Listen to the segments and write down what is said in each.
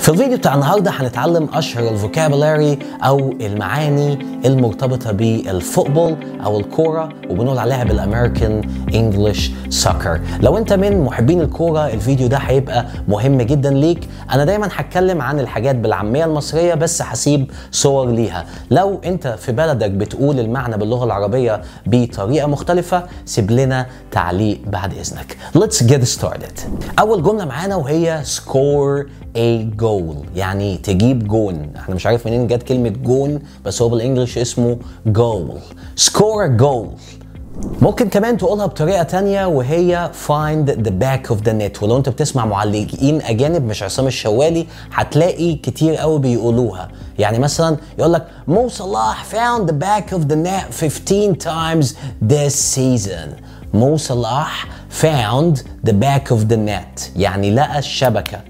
في الفيديو بتاع النهارده هنتعلم اشهر الفوكابولاري او المعاني المرتبطه بالفوتبول او الكوره وبنقول عليها بالامريكان انجلش سoccer لو انت من محبين الكوره الفيديو ده هيبقى مهم جدا ليك انا دايما هتكلم عن الحاجات بالعاميه المصريه بس هسيب صور ليها لو انت في بلدك بتقول المعنى باللغه العربيه بطريقه مختلفه سيب لنا تعليق بعد اذنك let's get started اول جمله معانا وهي score a goal يعني تجيب جون احنا مش عارف منين جت كلمه جون بس هو بالانجلش اسمه goal score a goal ممكن كمان تقولها بطريقه تانية وهي find the back of the net ولو انت بتسمع معلقين اجانب مش عصام الشوالي هتلاقي كتير قوي بيقولوها يعني مثلا يقول لك مو صلاح found the back of the net 15 times this season مو صلاح found the back of the net يعني لقى الشبكه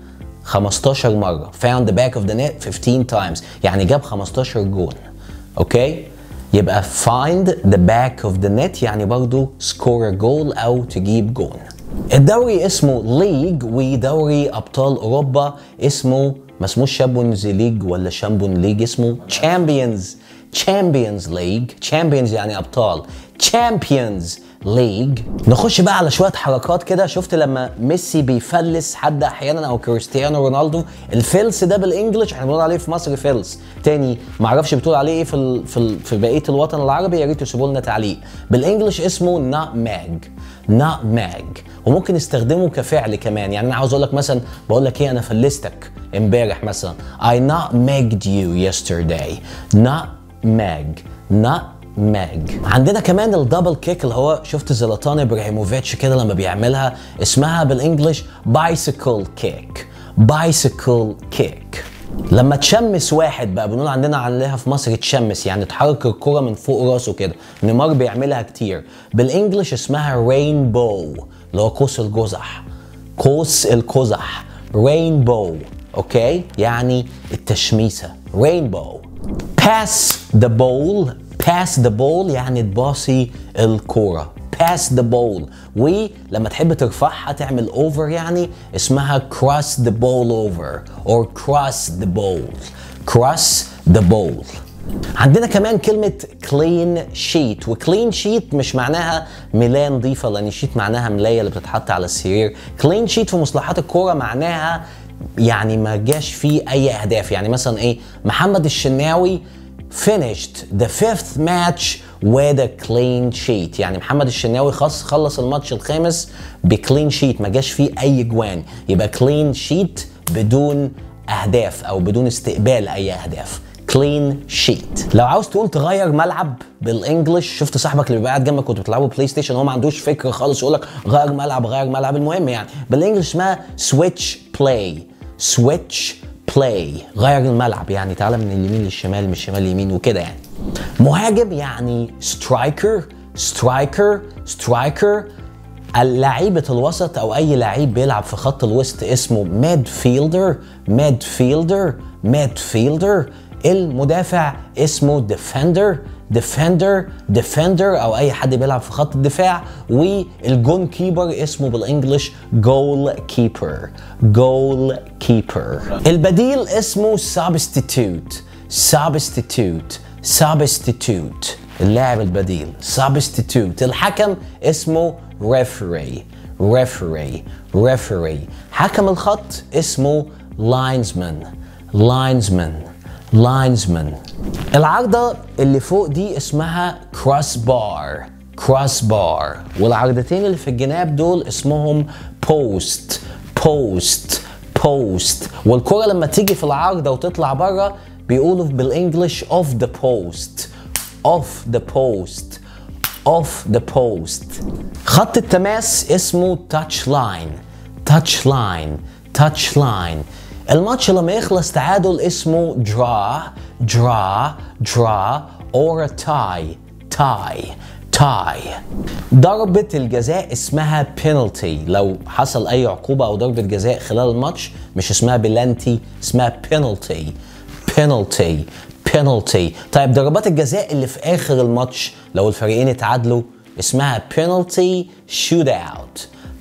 15 مره found the back of the net 15 times يعني جاب 15 جون اوكي يبقى find the back of the net يعني برضو score a goal او تجيب جون الدوري اسمه ليج ودوري ابطال اوروبا اسمه ما اسموش شامبيونز ليج ولا شامبيون ليج اسمه تشامبيونز تشامبيونز ليج تشامبيونز يعني ابطال تشامبيونز ليج نخش بقى على شويه حركات كده شفت لما ميسي بيفلس حد احيانا او كريستيانو رونالدو الفلس ده بالانجلش احنا بنقول عليه في مصر فلس تاني ما اعرفش بتقول عليه ايه في ال في, ال في بقيه الوطن العربي يا ريت تسيبوا لنا تعليق بالانجلش اسمه ناتماج ناتماج وممكن نستخدمه كفعل كمان يعني انا عاوز اقول لك مثلا بقول لك ايه انا فلستك امبارح مثلا I nutmegged you yesterday nutmeg nut ماج عندنا كمان الدبل كيك اللي هو شفت زلاتان ابراهيموفيتش كده لما بيعملها اسمها بالانجلش بايسيكل كيك بايسيكل كيك لما تشمس واحد بقى بنقول عندنا عليها في مصر تشمس يعني تحرك الكرة من فوق راسه كده نيمار بيعملها كتير بالانجلش اسمها رينبو اللي هو قوس القزح قوس القزح رينبو اوكي يعني التشميسه رينبو pass the ball pass the ball يعني تباصي الكورة pass the ball ولما تحب ترفعها تعمل over يعني اسمها cross the ball over or cross the ball cross the ball عندنا كمان كلمة clean sheet و clean sheet مش معناها ملاية نظيفة لأن sheet معناها ملاية اللي بتتحط على السرير clean sheet في مصطلحات الكورة معناها يعني ما جاش فيه أي أهداف يعني مثلا إيه محمد الشناوي finished the fifth match with a clean sheet يعني محمد الشناوي خلص خلص الماتش الخامس بكلين شيت ما جاش فيه اي جوان يبقى كلين شيت بدون اهداف او بدون استقبال اي اهداف كلين شيت لو عاوز تقول تغير ملعب بالانجلش شفت صاحبك اللي بيبقى قاعد جنبك كنت بتلعبوا بلاي ستيشن هو ما عندوش فكره خالص يقول لك غير ملعب غير ملعب المهم يعني بالانجلش اسمها سويتش بلاي سويتش بلاي غير الملعب يعني تعالى من اليمين للشمال من الشمال لليمين وكده يعني مهاجم يعني سترايكر سترايكر سترايكر لعيبة الوسط أو أي لعيب بيلعب في خط الوسط اسمه ميد فيلدر ميد فيلدر ميد فيلدر المدافع اسمه ديفندر ديفندر ديفندر او اي حد بيلعب في خط الدفاع والجون كيبر اسمه بالانجلش جول كيبر جول كيبر البديل اسمه سابستيتيوت سابستيتيوت سابستيتيوت اللاعب البديل سابستيتيوت الحكم اسمه ريفري ريفري ريفري حكم الخط اسمه لاينزمان لاينزمان لاينزمان العرضة اللي فوق دي اسمها كروس بار كروس بار والعرضتين اللي في الجناب دول اسمهم بوست بوست بوست والكرة لما تيجي في العارضة وتطلع بره بيقولوا بالانجلش اوف ذا بوست اوف ذا بوست اوف ذا بوست خط التماس اسمه تاتش لاين تاتش لاين تاتش لاين الماتش لما يخلص تعادل اسمه draw draw draw or a tie tie tie ضربة الجزاء اسمها penalty لو حصل أي عقوبة أو ضربة جزاء خلال الماتش مش اسمها بلانتي اسمها penalty penalty penalty طيب ضربات الجزاء اللي في آخر الماتش لو الفريقين اتعادلوا اسمها penalty shootout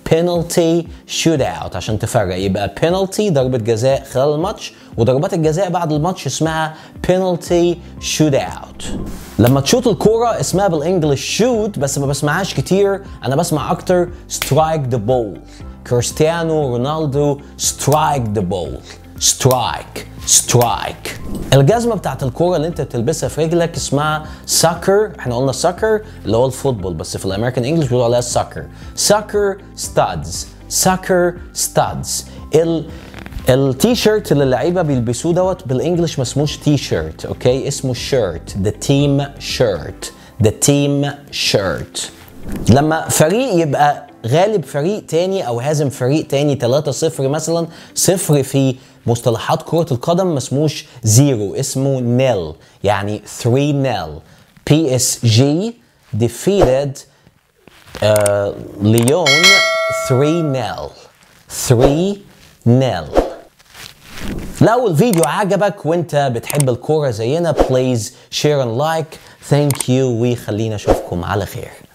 penalty shootout عشان تفرق يبقى penalty ضربة جزاء خلال الماتش وضربات الجزاء بعد الماتش اسمها penalty shootout لما تشوط الكورة اسمها بالانجلش shoot بس ما بسمعهاش كتير انا بسمع اكتر strike the ball كريستيانو رونالدو strike the ball strike strike الجزمة بتاعت الكورة اللي انت بتلبسها في رجلك اسمها ساكر احنا قلنا ساكر اللي هو الفوتبول بس في الامريكان انجلش بيقولوا عليها ساكر ساكر ستادز ساكر ستادز ال التي شيرت اللي اللعيبه بيلبسوه دوت بالانجلش ما اسموش تي شيرت اوكي اسمه شيرت ذا تيم شيرت ذا تيم شيرت لما فريق يبقى غالب فريق تاني او هازم فريق تاني 3-0 مثلا صفر في مصطلحات كرة القدم ما اسموش زيرو اسمه نيل يعني 3 نيل بي اس جي defeated uh, ليون 3 نيل 3 نيل لو الفيديو عجبك وانت بتحب الكورة زينا بليز شير اند لايك ثانك يو وخلينا اشوفكم على خير